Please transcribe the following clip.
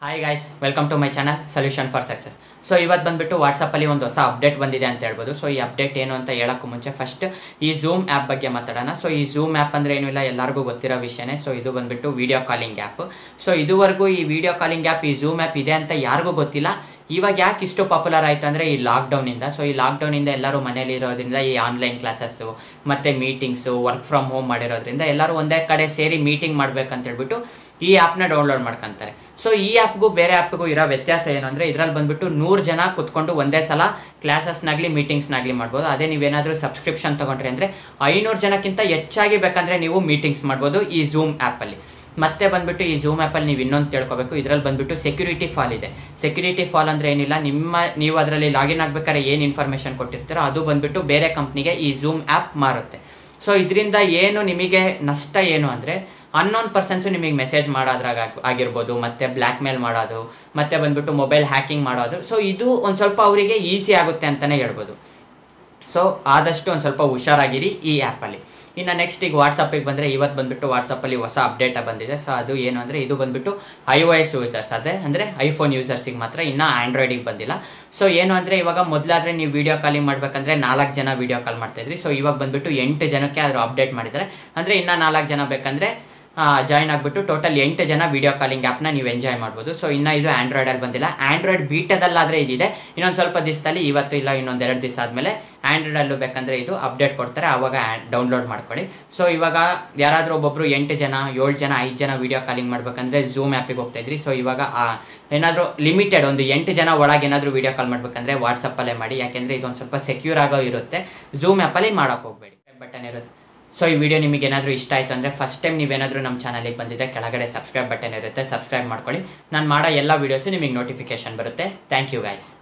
hi guys welcome to my channel solution for success so ಇವತ್ತು ಬಂದುಬಿಟ್ಟು ವಾಟ್ಸಪ್ಪಲ್ಲಿ ಒಂದು ಹೊಸ ಅಪ್ಡೇಟ್ ಬಂದಿದೆ ಅಂತ ಹೇಳ್ಬೋದು ಸೊ ಈ ಅಪ್ಡೇಟ್ ಏನು ಅಂತ ಹೇಳೋಕ್ಕೂ ಮುಂಚೆ ಫಸ್ಟ್ ಈ ಝೂಮ್ ಆ್ಯಪ್ ಬಗ್ಗೆ ಮಾತಾಡೋಣ ಸೊ ಈ ಝೂಮ್ ಆ್ಯಪ್ ಅಂದರೆ ಏನೂ ಇಲ್ಲ ಎಲ್ಲರಿಗೂ ಗೊತ್ತಿರೋ ವಿಷಯನೇ ಸೊ ಇದು ಬಂದುಬಿಟ್ಟು ವೀಡಿಯೋ ಕಾಲಿಂಗ್ ಆ್ಯಪ್ ಸೊ ಇದುವರೆಗೂ ಈ ವಿಡಿಯೋ ಕಾಲಿಂಗ್ ಆ್ಯಪ್ ಈ ಝೂಮ್ ಆ್ಯಪ್ ಇದೆ ಅಂತ ಯಾರಿಗೂ ಗೊತ್ತಿಲ್ಲ ಇವಾಗ ಯಾಕೆ ಇಷ್ಟು ಪಾಪ್ಯುಲರ್ ಆಯಿತು ಅಂದರೆ ಈ ಲಾಕ್ಡೌನಿಂದ ಸೊ ಈ ಲಾಕ್ಡೌನಿಂದ ಎಲ್ಲರೂ ಮನೇಲಿ ಇರೋದ್ರಿಂದ ಈ ಆನ್ಲೈನ್ ಕ್ಲಾಸಸ್ಸು ಮತ್ತು ಮೀಟಿಂಗ್ಸು ವರ್ಕ್ ಫ್ರಮ್ ಹೋಮ್ ಮಾಡಿರೋದ್ರಿಂದ ಎಲ್ಲರೂ ಒಂದೇ ಕಡೆ ಸೇರಿ ಮೀಟಿಂಗ್ ಮಾಡ್ಬೇಕಂತ ಹೇಳ್ಬಿಟ್ಟು ಈ ಆ್ಯಪ್ನ ಡೌನ್ಲೋಡ್ ಮಾಡ್ಕೊತಾರೆ ಸೊ ಈ ಆ್ಯಪ್ಗೂ ಬೇರೆ ಆ್ಯಪ್ಗೂ ಇರೋ ವ್ಯತ್ಯಾಸ ಏನು ಅಂದರೆ ಇದರಲ್ಲಿ ಬಂದುಬಿಟ್ಟು ನೂರು ಜನ ಕುತ್ಕೊಂಡು ಒಂದೇ ಸಲ ಕ್ಲಾಸಸ್ನಾಗಲಿ ಮೀಟಿಂಗ್ಸ್ನಾಗಲಿ ಮಾಡ್ಬೋದು ಅದೇ ನೀವೇನಾದರೂ ಸಬ್ಸ್ಕ್ರಿಪ್ಷನ್ ತೊಗೊಂಡ್ರಿ ಅಂದರೆ ಐನೂರು ಜನಕ್ಕಿಂತ ಹೆಚ್ಚಾಗಿ ಬೇಕಂದರೆ ನೀವು ಮೀಟಿಂಗ್ಸ್ ಮಾಡ್ಬೋದು ಈ ಝೂಮ್ ಆ್ಯಪಲ್ಲಿ ಮತ್ತೆ ಬಂದ್ಬಿಟ್ಟು ಈ ಝೂಮ್ ಆ್ಯಪಲ್ಲಿ ನೀವು ಇನ್ನೊಂದು ತಿಳ್ಕೊಬೇಕು ಇದರಲ್ಲಿ ಬಂದ್ಬಿಟ್ಟು ಸೆಕ್ಯೂರಿಟಿ ಫಾಲ್ ಇದೆ ಸೆಕ್ಯೂರಿಟಿ ಫಾಲ್ ಅಂದರೆ ಏನಿಲ್ಲ ನಿಮ್ಮ ನೀವು ಅದರಲ್ಲಿ ಲಾಗಿನ್ ಆಗ್ಬೇಕಾದ್ರೆ ಏನು ಇನ್ಫಾರ್ಮೇಷನ್ ಕೊಟ್ಟಿರ್ತೀರೋ ಅದು ಬಂದ್ಬಿಟ್ಟು ಬೇರೆ ಕಂಪ್ನಿಗೆ ಈ ಝೂಮ್ ಆ್ಯಪ್ ಮಾರುತ್ತೆ ಸೊ ಇದರಿಂದ ಏನು ನಿಮಗೆ ನಷ್ಟ ಏನು ಅಂದರೆ ಅನ್ನೋನ್ ಪರ್ಸನ್ಸು ನಿಮಗೆ ಮೆಸೇಜ್ ಮಾಡೋದ್ರಾಗ ಆಗಿರ್ಬೋದು ಮತ್ತು ಬ್ಲ್ಯಾಕ್ ಮೇಲ್ ಮಾಡೋದು ಮತ್ತು ಬಂದ್ಬಿಟ್ಟು ಮೊಬೈಲ್ ಹ್ಯಾಕಿಂಗ್ ಮಾಡೋದು ಸೊ ಇದು ಒಂದು ಸ್ವಲ್ಪ ಅವರಿಗೆ ಈಸಿ ಆಗುತ್ತೆ ಅಂತಲೇ ಹೇಳ್ಬೋದು ಸೊ ಆದಷ್ಟು ಒಂದು ಸ್ವಲ್ಪ ಹುಷಾರಾಗಿರಿ ಈ ಆ್ಯಪಲ್ಲಿ ಇನ್ನು ನೆಕ್ಸ್ಟ್ ಈಗ ವಾಟ್ಸಪ್ಪಿಗೆ ಬಂದರೆ ಇವತ್ತು ಬಂದುಬಿಟ್ಟು ವಾಟ್ಸಪ್ಪಲ್ಲಿ ಹೊಸ ಅಪ್ಡೇಟ್ ಬಂದಿದೆ ಸೊ ಅದು ಏನು ಅಂದರೆ ಇದು ಬಂದುಬಿಟ್ಟು ಐ ಒ ಎಸ್ ಯೂಸರ್ಸ್ ಅದೇ ಅಂದರೆ ಐಫೋನ್ ಯೂಸರ್ಸಿಗೆ ಮಾತ್ರ ಇನ್ನೂ ಆ್ಯಂಡ್ರಾಯ್ಡಿಗೆ ಬಂದಿಲ್ಲ ಸೊ ಏನು ಅಂದರೆ ಇವಾಗ ಮೊದಲಾದರೆ ನೀವು ವೀಡಿಯೋ ಕಾಲಿಂಗ್ ಮಾಡಬೇಕಂದ್ರೆ ನಾಲ್ಕು ಜನ ವೀಡಿಯೋ ಕಾಲ್ ಮಾಡ್ತಾಯಿದ್ರಿ ಸೊ ಇವಾಗ ಬಂದುಬಿಟ್ಟು ಎಂಟು ಜನಕ್ಕೆ ಆದರೂ ಅಪ್ಡೇಟ್ ಮಾಡಿದ್ದಾರೆ ಅಂದರೆ ಇನ್ನೂ ನಾಲ್ಕು ಜನ ಬೇಕಂದರೆ ಜಾಯ್ನ್ ಆಗಿಬಿಟ್ಟು ಟೋಟಲ್ ಎಂಟು ಜನ ವೀಡಿಯೋ ಕಾಲಿಂಗ್ ಆ್ಯಪ್ನ ನೀವು ಎಂಜಾಯ್ ಮಾಡ್ಬೋದು ಸೊ ಇನ್ನು ಇದು ಆ್ಯಂಡ್ರಾಯ್ಡಲ್ಲಿ ಬಂದಿಲ್ಲ ಆ್ಯಂಡ್ರಾಯ್ಡ್ ಬೀಟದಲ್ಲಾದರೆ ಇದಿದೆ ಇನ್ನೊಂದು ಸ್ವಲ್ಪ ದಿವಸದಲ್ಲಿ ಇವತ್ತು ಇಲ್ಲ ಇನ್ನೊಂದು ಎರಡು ದಿವಸ ಆದಮೇಲೆ ಆ್ಯಂಡ್ರಾಯ್ಡಲ್ಲೂ ಬೇಕಂದರೆ ಇದು ಅಪ್ಡೇಟ್ ಕೊಡ್ತಾರೆ ಆವಾಗ ಡೌನ್ಲೋಡ್ ಮಾಡ್ಕೊಳ್ಳಿ ಸೊ ಇವಾಗ ಯಾರಾದರೂ ಒಬ್ಬೊಬ್ಬರು ಎಂಟು ಜನ ಏಳು ಜನ ಐದು ಜನ ವೀಡಿಯೋ ಕಾಲಿಂಗ್ ಮಾಡ್ಬೇಕಂದ್ರೆ ಝೂಮ್ ಆ್ಯಪಿಗೆ ಹೋಗ್ತಾಯಿದ್ರಿ ಸೊ ಇವಾಗ ಏನಾದರೂ ಲಿಮಿಟೆಡ್ ಒಂದು ಎಂಟು ಜನ ಒಳಗೆ ಏನಾದರೂ ವೀಡಿಯೋ ಕಾಲ್ ಮಾಡಬೇಕಂದ್ರೆ ವಾಟ್ಸಪ್ಪಲ್ಲೇ ಮಾಡಿ ಯಾಕೆಂದರೆ ಇದೊಂದು ಸ್ವಲ್ಪ ಸೆಕ್ಯೂರ್ ಆಗೋ ಇರುತ್ತೆ ಝೂಮ್ ಆ್ಯಪಲ್ಲಿ ಮಾಡೋಕ್ಕೆ ಹೋಗಬೇಡಿ ಬಟನ್ ಇರುತ್ತೆ ಸೊ ಈ ವಿಡಿಯೋ ನಿಮಗೆ ಏನಾದರೂ ಇಷ್ಟ ಆಯಿತು ಅಂದರೆ ಫಸ್ಟ್ ಟೈಮ್ ನೀವೇನಾದರೂ ನಮ್ಮ ಚಾನಲಿಗೆ ಬಂದಿದ್ದರೆ ಕೆಳಗಡೆ ಸಬ್ಸ್ಕ್ರೈಬ್ ಬಟನ್ ಇರುತ್ತೆ ಸಬ್ಸ್ಕ್ರೈಬ್ ಮಾಡ್ಕೊಳ್ಳಿ ನಾನು ಮಾಡೋ ಎಲ್ಲ ವೀಡಿಯೋಸು ನಿಮಗೆ ನೋಟಿಫಿಕೇಶನ್ ಬರುತ್ತೆ ಥ್ಯಾಂಕ್ ಯು ಗೈಸ್